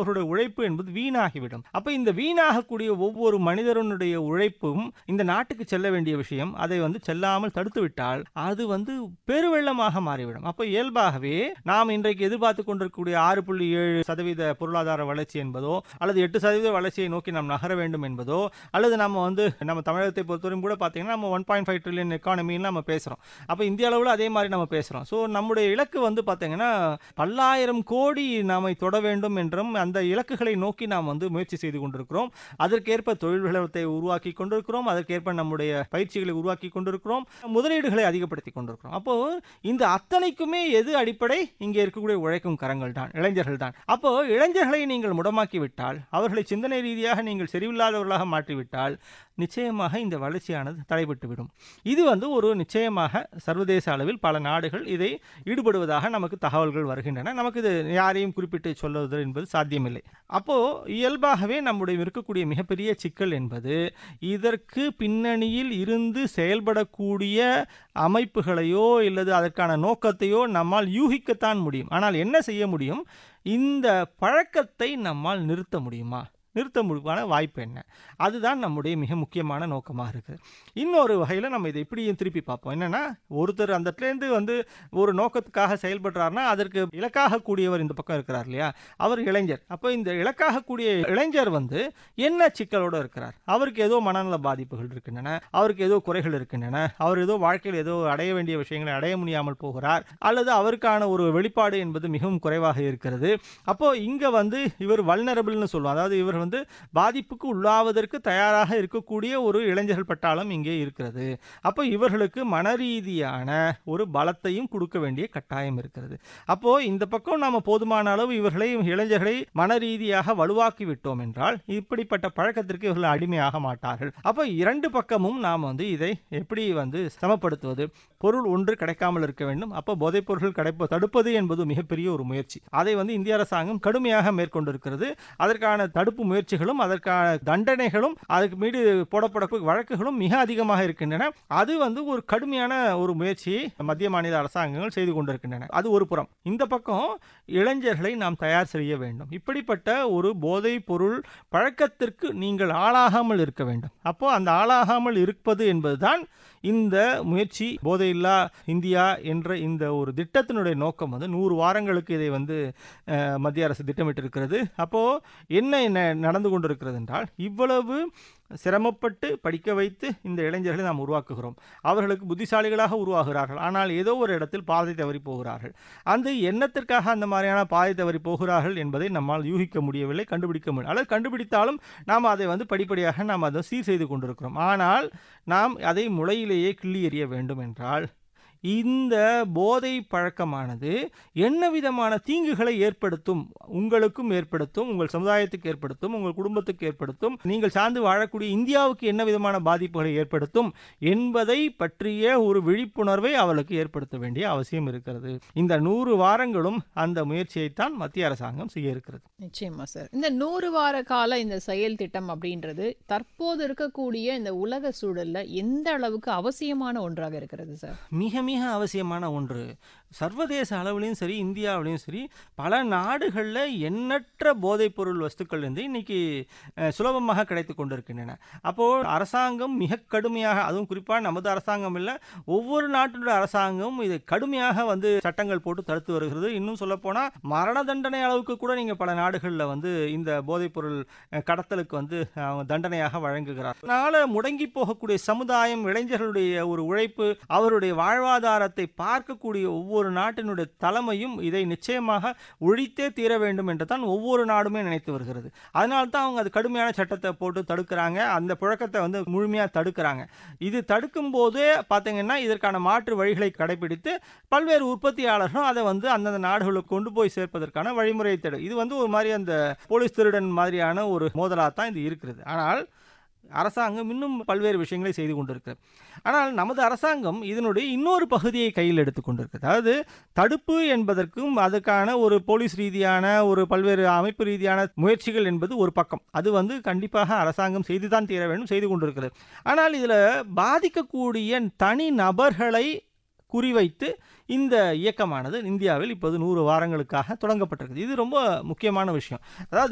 அவர்களுடைய உழைப்பு என்பது வீணாகிவிடும் அப்ப இந்த வீணாகக்கூடிய ஒவ்வொரு மனிதனுடைய உழைப்பும் இந்த நாட்டுக்கு செல்ல வேண்டிய விஷயம் அதை வந்து செல்லாமல் தடுத்து விட்டால் அது வந்து பெருவெள்ளமாக மாறிவிடும் அப்ப இயல்பாகவே நாம் இன்றைக்கு எதிர்பார்த்து கொண்டிருக்கக்கூடிய ஆறு புள்ளி ஏழு சதவீத பொருளாதார வளர்ச்சி என்பதோ அல்லது எட்டு சதவீத வளர்ச்சியை நோக்கி நாம் நகர வேண்டும் என்பதோ அல்லது நம்ம வந்து நம்ம தமிழகத்தை பொறுத்தவரையும் கூட பார்த்தீங்கன்னா நம்ம ஒன் பாயிண்ட் ஃபைவ் ட்ரில்லியன் எக்கானமின்னு நம்ம பேசுகிறோம் அப்போ இந்திய அளவில் அதே மாதிரி நம்ம பேசுகிறோம் ஸோ நம்முடைய இலக்கு வந்து பார்த்தீங்கன்னா பல்லாயிரம் கோடி நாமை தொட வேண்டும் என்றும் அந்த இலக்குகளை நோக்கி நாம் வந்து முயற்சி செய்து கொண்டிருக்கிறோம் அதற்கேற்ப தொழில் வளத்தை உருவாக்கி கொண்டிருக்கிறோம் அதற்கேற்ப நம்முடைய பயிற்சிகளை உருவாக்கி கொண்டிருக்கிறோம் முதலீடுகளை அதிகப்படுத்தி கொண்டிருக்கிறோம் அப்போ இந்த அத்தனைக்குமே எது அடிப்படை இங்கே இருக்கக்கூடிய உழைக்கும் கரங்கள் தான் இளைஞர்கள் தான் அப்போ இளைஞர்களை நீங்கள் முடமாக்கி விட்டால் அவர்களை சிந்தனை ரீதியாக நீங்கள் செறிவில்லாதவர்களாக மாற்றிவிட்டால் நிச்சயமாக இந்த வளர்ச்சியானது தடைபட்டுவிடும் இது வந்து ஒரு நிச்சயமாக சர்வதேச அளவில் பல நாடுகள் இதை ஈடுபடுவதாக நமக்கு தகவல்கள் வருகின்றன நமக்கு இது யாரையும் குறிப்பிட்டு சொல்லுவது என்பது சாத்தியமில்லை அப்போ இயல்பாகவே நம்முடைய இருக்கக்கூடிய மிகப்பெரிய சிக்கல் என்பது இதற்கு பின்னணியில் இருந்து செயல்படக்கூடிய அமைப்புகளையோ இல்லது அதற்கான நோக்கத்தையோ நம்மால் யூகிக்கத்தான் முடியும் ஆனால் என்ன செய்ய முடியும் இந்த பழக்கத்தை நம்மால் நிறுத்த முடியுமா நிறுத்த முடிவான வாய்ப்பு என்ன அதுதான் நம்முடைய மிக முக்கியமான நோக்கமாக இருக்குது இன்னொரு வகையில் நம்ம இதை இப்படியும் திருப்பி பார்ப்போம் என்னென்னா ஒருத்தர் அந்த இடத்துலேருந்து வந்து ஒரு நோக்கத்துக்காக செயல்படுறாருன்னா அதற்கு இலக்காக கூடியவர் இந்த பக்கம் இருக்கிறார் இல்லையா அவர் இளைஞர் அப்போ இந்த இலக்காக கூடிய இளைஞர் வந்து என்ன சிக்கலோடு இருக்கிறார் அவருக்கு ஏதோ மனநல பாதிப்புகள் இருக்கின்றன அவருக்கு ஏதோ குறைகள் இருக்கின்றன அவர் ஏதோ வாழ்க்கையில் ஏதோ அடைய வேண்டிய விஷயங்களை அடைய முடியாமல் போகிறார் அல்லது அவருக்கான ஒரு வெளிப்பாடு என்பது மிகவும் குறைவாக இருக்கிறது அப்போ இங்கே வந்து இவர் வல்னரபிள்னு சொல்லுவோம் அதாவது இவர் வந்து பாதிப்புக்கு உள்ளாவதற்கு தயாராக இருக்கக்கூடிய ஒரு இளைஞர்கள் பட்டாளம் இங்கே இருக்கிறது அப்போ இவர்களுக்கு மனரீதியான ஒரு பலத்தையும் கொடுக்க வேண்டிய கட்டாயம் இருக்கிறது அப்போ இந்த பக்கம் நாம போதுமான அளவு இவர்களை இளைஞர்களை மனரீதியாக வலுவாக்கி விட்டோம் என்றால் இப்படிப்பட்ட பழக்கத்திற்கு இவர்கள் அடிமையாக மாட்டார்கள் அப்போ இரண்டு பக்கமும் நாம் வந்து இதை எப்படி வந்து சமப்படுத்துவது பொருள் ஒன்று கிடைக்காமல் இருக்க வேண்டும் அப்போ போதைப் பொருட்கள் கிடைப்ப தடுப்பது என்பது மிகப்பெரிய ஒரு முயற்சி அதை வந்து இந்திய அரசாங்கம் கடுமையாக மேற்கொண்டிருக்கிறது அதற்கான தடுப்பு முயற்சிகளும் அதற்கான தண்டனைகளும் அதுக்கு மீது போடப்பட வழக்குகளும் மிக அதிகமாக இருக்கின்றன அது வந்து ஒரு கடுமையான ஒரு முயற்சியை மத்திய மாநில அரசாங்கங்கள் செய்து கொண்டிருக்கின்றன அது ஒரு புறம் இந்த பக்கம் இளைஞர்களை நாம் தயார் செய்ய வேண்டும் இப்படிப்பட்ட ஒரு போதைப் பொருள் பழக்கத்திற்கு நீங்கள் ஆளாகாமல் இருக்க வேண்டும் அப்போ அந்த ஆளாகாமல் இருப்பது என்பதுதான் இந்த முயற்சி போதையில்லா இந்தியா என்ற இந்த ஒரு திட்டத்தினுடைய நோக்கம் வந்து நூறு வாரங்களுக்கு இதை வந்து மத்திய அரசு திட்டமிட்டிருக்கிறது அப்போது என்ன என்ன நடந்து கொண்டிருக்கிறது என்றால் இவ்வளவு சிரமப்பட்டு படிக்க வைத்து இந்த இளைஞர்களை நாம் உருவாக்குகிறோம் அவர்களுக்கு புத்திசாலிகளாக உருவாகிறார்கள் ஆனால் ஏதோ ஒரு இடத்தில் பாதை தவறி போகிறார்கள் அந்த எண்ணத்திற்காக அந்த மாதிரியான பாதை தவறி போகிறார்கள் என்பதை நம்மால் யூகிக்க முடியவில்லை கண்டுபிடிக்க முடியும் அல்லது கண்டுபிடித்தாலும் நாம் அதை வந்து படிப்படியாக நாம் அதை சீர் செய்து கொண்டிருக்கிறோம் ஆனால் நாம் அதை முளையிலேயே கிள்ளி எறிய வேண்டும் என்றால் இந்த போதை பழக்கமானது என்ன விதமான தீங்குகளை ஏற்படுத்தும் உங்களுக்கும் ஏற்படுத்தும் உங்கள் சமுதாயத்துக்கு ஏற்படுத்தும் உங்கள் குடும்பத்துக்கு ஏற்படுத்தும் நீங்கள் சார்ந்து வாழக்கூடிய இந்தியாவுக்கு என்ன விதமான பாதிப்புகளை ஏற்படுத்தும் என்பதை பற்றிய ஒரு விழிப்புணர்வை அவளுக்கு ஏற்படுத்த வேண்டிய அவசியம் இருக்கிறது இந்த நூறு வாரங்களும் அந்த முயற்சியைத்தான் மத்திய அரசாங்கம் செய்ய இருக்கிறது நிச்சயமா சார் இந்த நூறு வார கால இந்த செயல் திட்டம் அப்படின்றது தற்போது இருக்கக்கூடிய இந்த உலக சூழல்ல எந்த அளவுக்கு அவசியமான ஒன்றாக இருக்கிறது சார் மிக மிக அவசியமான ஒன்று சர்வதேச அளவுலையும் சரி இந்தியாவிலையும் சரி பல நாடுகளில் எண்ணற்ற போதைப்பொருள் வஸ்துக்கள் வந்து இன்னைக்கு சுலபமாக கிடைத்து கொண்டிருக்கின்றன அப்போது அரசாங்கம் மிக கடுமையாக அதுவும் குறிப்பாக நமது அரசாங்கம் இல்லை ஒவ்வொரு நாட்டினுடைய அரசாங்கம் இதை கடுமையாக வந்து சட்டங்கள் போட்டு தடுத்து வருகிறது இன்னும் சொல்லப்போனால் மரண தண்டனை அளவுக்கு கூட நீங்கள் பல நாடுகளில் வந்து இந்த போதைப்பொருள் கடத்தலுக்கு வந்து தண்டனையாக வழங்குகிறார் அதனால் முடங்கி போகக்கூடிய சமுதாயம் இளைஞர்களுடைய ஒரு உழைப்பு அவருடைய வாழ்வாதாரத்தை பார்க்கக்கூடிய ஒவ்வொரு நாட்டினுடைய தலைமையும் இதை நிச்சயமாக ஒழித்தே தீர வேண்டும் என்று தான் ஒவ்வொரு நாடுமே நினைத்து வருகிறது அதனால தான் அவங்க அது கடுமையான சட்டத்தை போட்டு தடுக்கிறாங்க அந்த புழக்கத்தை வந்து முழுமையாக தடுக்கிறாங்க இது தடுக்கும் போதே பார்த்தீங்கன்னா இதற்கான மாற்று வழிகளை கடைபிடித்து பல்வேறு உற்பத்தியாளர்களும் அதை வந்து அந்தந்த நாடுகளுக்கு கொண்டு போய் சேர்ப்பதற்கான வழிமுறையை தேடும் இது வந்து ஒரு மாதிரி அந்த போலீஸ் திருடன் மாதிரியான ஒரு மோதலாக தான் இது இருக்கிறது ஆனால் அரசாங்கம் இன்னும் பல்வேறு விஷயங்களை செய்து கொண்டிருக்கிறது ஆனால் நமது அரசாங்கம் இதனுடைய இன்னொரு பகுதியை கையில் எடுத்துக்கொண்டிருக்கு அதாவது தடுப்பு என்பதற்கும் அதுக்கான ஒரு போலீஸ் ரீதியான ஒரு பல்வேறு அமைப்பு ரீதியான முயற்சிகள் என்பது ஒரு பக்கம் அது வந்து கண்டிப்பாக அரசாங்கம் செய்துதான் தீர வேண்டும் செய்து கொண்டிருக்கிறது ஆனால் இதில் பாதிக்கக்கூடிய தனி நபர்களை குறிவைத்து இந்த இயக்கமானது இந்தியாவில் இப்போது நூறு வாரங்களுக்காக தொடங்கப்பட்டிருக்குது இது ரொம்ப முக்கியமான விஷயம் அதாவது